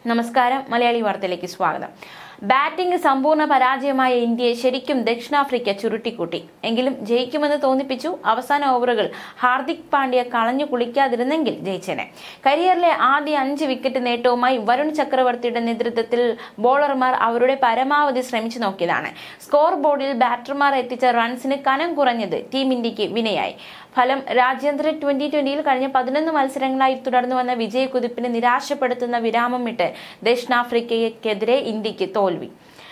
നമസ്കാരം മലയാളി വാർത്തയിലേക്ക് സ്വാഗതം ബാറ്റിംഗ് സമ്പൂർണ്ണ പരാജയമായ ഇന്ത്യയെ ശരിക്കും ദക്ഷിണാഫ്രിക്ക ചുരുട്ടിക്കൂട്ടി എങ്കിലും ജയിക്കുമെന്ന് തോന്നിപ്പിച്ചു അവസാന ഓവറുകൾ ഹാർദിക് പാണ്ഡ്യ കളഞ്ഞു കുളിക്കാതിരുന്നെങ്കിൽ ജയിച്ചേനെ കരിയറിലെ ആദ്യ അഞ്ച് വിക്കറ്റ് നേട്ടവുമായി വരുൺ ചക്രവർത്തിയുടെ നേതൃത്വത്തിൽ ബോളർമാർ അവരുടെ പരമാവധി ശ്രമിച്ചു നോക്കിയതാണ് സ്കോർ ബോർഡിൽ ബാറ്റർമാർ എത്തിച്ച റൺസിന് കനം കുറഞ്ഞത് ടീം ഇന്ത്യക്ക് വിനയായി ഫലം രാജ്യാന്തര ട്വന്റി ട്വന്റിയിൽ കഴിഞ്ഞ പതിനൊന്ന് മത്സരങ്ങളായി തുടർന്നു വന്ന വിജയക്കുതിപ്പിന് നിരാശപ്പെടുത്തുന്ന വിരാമമിട്ട് ദക്ഷിണാഫ്രിക്കയ്ക്കെതിരെ ഇന്ത്യക്ക് തോൽവി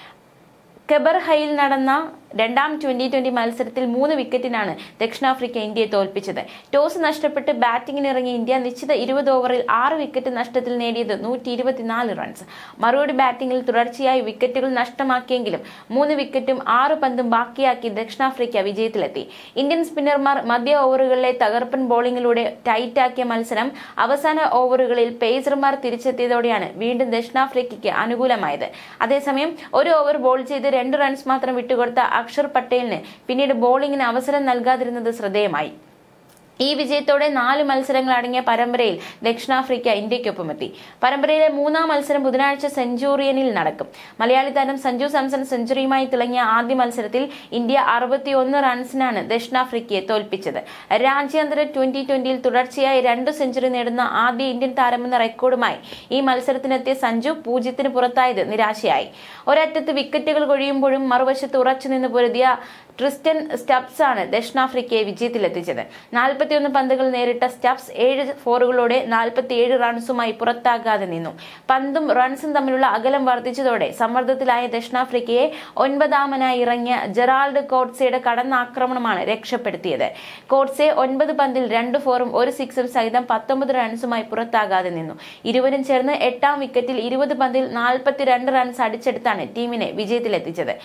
കെബർഹയിൽ നടന്ന രണ്ടാം ട്വന്റി ട്വന്റി മത്സരത്തിൽ മൂന്ന് വിക്കറ്റിനാണ് ദക്ഷിണാഫ്രിക്ക ഇന്ത്യയെ തോൽപ്പിച്ചത് ടോസ് നഷ്ടപ്പെട്ട് ബാറ്റിംഗിനിറങ്ങിയ ഇന്ത്യ നിശ്ചിത ഇരുപത് ഓവറിൽ ആറ് വിക്കറ്റ് നഷ്ടത്തിൽ നേടിയത് നൂറ്റി ഇരുപത്തിനാല് റൺസ് മറുപടി ബാറ്റിംഗിൽ തുടർച്ചയായി വിക്കറ്റുകൾ നഷ്ടമാക്കിയെങ്കിലും മൂന്ന് വിക്കറ്റും ആറ് പന്തും ബാക്കിയാക്കി ദക്ഷിണാഫ്രിക്ക വിജയത്തിലെത്തി ഇന്ത്യൻ സ്പിന്നർമാർ മധ്യ ഓവറുകളിലെ തകർപ്പൻ ബോളിംഗിലൂടെ ടൈറ്റാക്കിയ മത്സരം അവസാന ഓവറുകളിൽ പേസർമാർ തിരിച്ചെത്തിയതോടെയാണ് വീണ്ടും ദക്ഷിണാഫ്രിക്കയ്ക്ക് അനുകൂലമായത് അതേസമയം ഒരു ഓവർ ബോൾ ചെയ്ത് രണ്ട് റൺസ് മാത്രം വിട്ടുകൊടുത്ത അക്ഷർ പട്ടേലിന് പിന്നീട് ബോളിംഗിന് അവസരം നൽകാതിരുന്നത് ശ്രദ്ധേയമായി ഈ വിജയത്തോടെ നാല് മത്സരങ്ങൾ അടങ്ങിയ പരമ്പരയിൽ ദക്ഷിണാഫ്രിക്ക ഇന്ത്യക്കൊപ്പമെത്തി പരമ്പരയിലെ മൂന്നാം മത്സരം ബുധനാഴ്ച സെഞ്ചുറിയനിൽ നടക്കും മലയാളി താരം സഞ്ജു സാംസൺ സെഞ്ചുറിയുമായി തിളങ്ങിയ ആദ്യ മത്സരത്തിൽ ഇന്ത്യ അറുപത്തിയൊന്ന് റൺസിനാണ് ദക്ഷിണാഫ്രിക്കയെ തോൽപ്പിച്ചത് രാജ്യാന്തര ട്വന്റി ട്വന്റിയിൽ തുടർച്ചയായി രണ്ട് സെഞ്ചുറി നേടുന്ന ആദ്യ ഇന്ത്യൻ താരമെന്ന റെക്കോർഡുമായി ഈ മത്സരത്തിനെത്തിയ സഞ്ജു പൂജ്യത്തിന് പുറത്തായത് നിരാശയായി ഒരറ്റത്ത് വിക്കറ്റുകൾ കൊഴിയുമ്പോഴും മറുവശത്ത് ഉറച്ചുനിന്ന് പൊരുതിയ ട്രിസ്റ്റൻ സ്റ്റബ്സ് ആണ് ദക്ഷിണാഫ്രിക്കയെ വിജയത്തിലെത്തിച്ചത് നാൽപ്പത്തിയൊന്ന് പന്തുകൾ നേരിട്ട സ്റ്റബ്സ് ഏഴ് ഫോറുകളോടെ നാൽപ്പത്തിയേഴ് റൺസുമായി പുറത്താകാതെ നിന്നു പന്തും റൺസും തമ്മിലുള്ള അകലം വർദ്ധിച്ചതോടെ സമ്മർദ്ദത്തിലായ ദക്ഷിണാഫ്രിക്കയെ ഒൻപതാമനായി ഇറങ്ങിയ ജെറാൾഡ് കോട്സയുടെ കടന്നാക്രമണമാണ് രക്ഷപ്പെടുത്തിയത് കോട്സെ ഒൻപത് പന്തിൽ രണ്ട് ഫോറും ഒരു സിക്സും സഹിതം പത്തൊമ്പത് റൺസുമായി പുറത്താകാതെ നിന്നു ഇരുവരും ചേർന്ന് എട്ടാം വിക്കറ്റിൽ ഇരുപത് പന്തിൽ നാൽപ്പത്തിരണ്ട് റൺസ് അടിച്ചെടുത്താണ് ടീമിനെ വിജയത്തിലെത്തിച്ചത്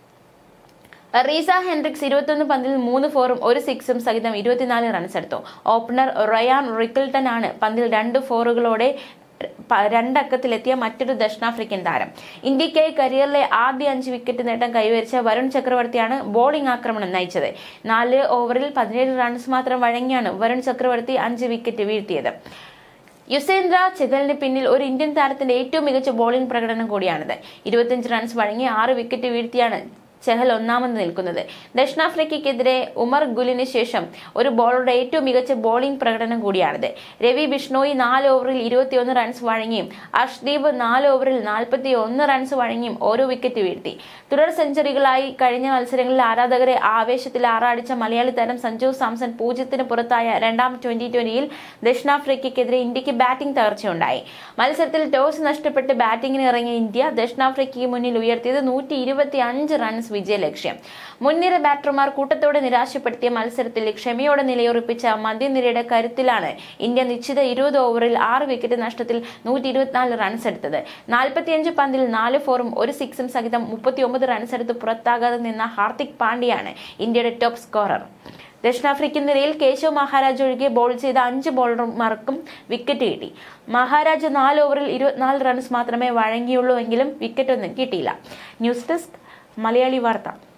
റീസ ഹെൻറിക്സ് ഇരുപത്തൊന്ന് പന്തിൽ മൂന്ന് ഫോറും ഒരു സിക്സും സഹിതം ഇരുപത്തിനാല് റൺസ് എടുത്തു ഓപ്പണർ റയാൻ റിക്കിൾട്ടൺ ആണ് പന്തിൽ രണ്ട് ഫോറുകളോടെ പ- രണ്ടക്കത്തിലെത്തിയ മറ്റൊരു ദക്ഷിണാഫ്രിക്കൻ താരം ഇന്ത്യയ്ക്കായി കരിയറിലെ ആദ്യ അഞ്ച് വിക്കറ്റ് നേട്ടം കൈവരിച്ച വരുൺ ചക്രവർത്തിയാണ് ബോളിംഗ് ആക്രമണം നയിച്ചത് നാല് ഓവറിൽ പതിനേഴ് റൺസ് മാത്രം വഴങ്ങിയാണ് വരുൺ ചക്രവർത്തി അഞ്ച് വിക്കറ്റ് വീഴ്ത്തിയത് യുസേന്ദ്ര ചെഹലിന് പിന്നിൽ ഒരു ഇന്ത്യൻ താരത്തിന്റെ ഏറ്റവും മികച്ച ബോളിംഗ് പ്രകടനം കൂടിയാണിത് ഇരുപത്തിയഞ്ച് റൺസ് വഴങ്ങി ആറ് വിക്കറ്റ് വീഴ്ത്തിയാണ് ചെഹൽ ഒന്നാമത് നിൽക്കുന്നത് ദക്ഷിണാഫ്രിക്കയ്ക്കെതിരെ ഉമർ ഗുലിന് ശേഷം ഒരു ബോളറുടെ ഏറ്റവും മികച്ച ബോളിംഗ് പ്രകടനം കൂടിയാണിത് രവി ബിഷ്ണോയി നാല് ഓവറിൽ ഇരുപത്തിയൊന്ന് റൺസ് വഴങ്ങിയും അർഷ്ദീപ് നാല് ഓവറിൽ നാൽപ്പത്തി ഒന്ന് റൺസ് വഴങ്ങിയും ഓരോ വിക്കറ്റ് വീഴ്ത്തി തുടർ സെഞ്ചുറികളായി കഴിഞ്ഞ മത്സരങ്ങളിൽ ആരാധകരെ ആവേശത്തിൽ ആറാടിച്ച മലയാളി താരം സഞ്ജു സാംസൺ പൂജ്യത്തിന് പുറത്തായ രണ്ടാം ട്വന്റി ട്വന്റിയിൽ ദക്ഷിണാഫ്രിക്കയ്ക്കെതിരെ ഇന്ത്യക്ക് ബാറ്റിംഗ് തകർച്ചയുണ്ടായി മത്സരത്തിൽ ടോസ് നഷ്ടപ്പെട്ട് ബാറ്റിംഗിന് ഇറങ്ങിയ ഇന്ത്യ ദക്ഷിണാഫ്രിക്കയ്ക്ക് മുന്നിൽ ഉയർത്തിയത് നൂറ്റി ഇരുപത്തി അഞ്ച് റൺസ് വിജയലക്ഷ്യം മുൻനിര ബാറ്റർമാർ കൂട്ടത്തോടെ നിരാശപ്പെടുത്തിയ മത്സരത്തിൽ ക്ഷമയോടെ നിലയുറപ്പിച്ച മധ്യനിരയുടെ കരുത്തിലാണ് ഇന്ത്യ നിശ്ചിത ഇരുപത് ഓവറിൽ ആറ് വിക്കറ്റ് നഷ്ടത്തിൽ നൂറ്റി ഇരുപത്തിനാല് റൺസ് എടുത്തത് നാൽപ്പത്തിയഞ്ച് പന്തിൽ നാല് ഫോറും ഒരു സിക്സും സഹിതം മുപ്പത്തിയൊമ്പത് റൺസ് എടുത്ത് പുറത്താകാതെ നിന്ന ഹാർദിക് പാണ്ഡ്യയാണ് ഇന്ത്യയുടെ ടോപ്പ് സ്കോറർ ദക്ഷിണാഫ്രിക്കൻ നിരയിൽ കേശവ് മഹാരാജ് ഒഴികെ ബോൾ ചെയ്ത അഞ്ച് ബോളർമാർക്കും വിക്കറ്റ് കിട്ടി മഹാരാജ് നാല് ഓവറിൽ ഇരുപത്തിനാല് റൺസ് മാത്രമേ വഴങ്ങിയുള്ളൂ എങ്കിലും വിക്കറ്റൊന്നും കിട്ടിയില്ല ന്യൂസ് ഡെസ്ക് മലയാളി വാർത്ത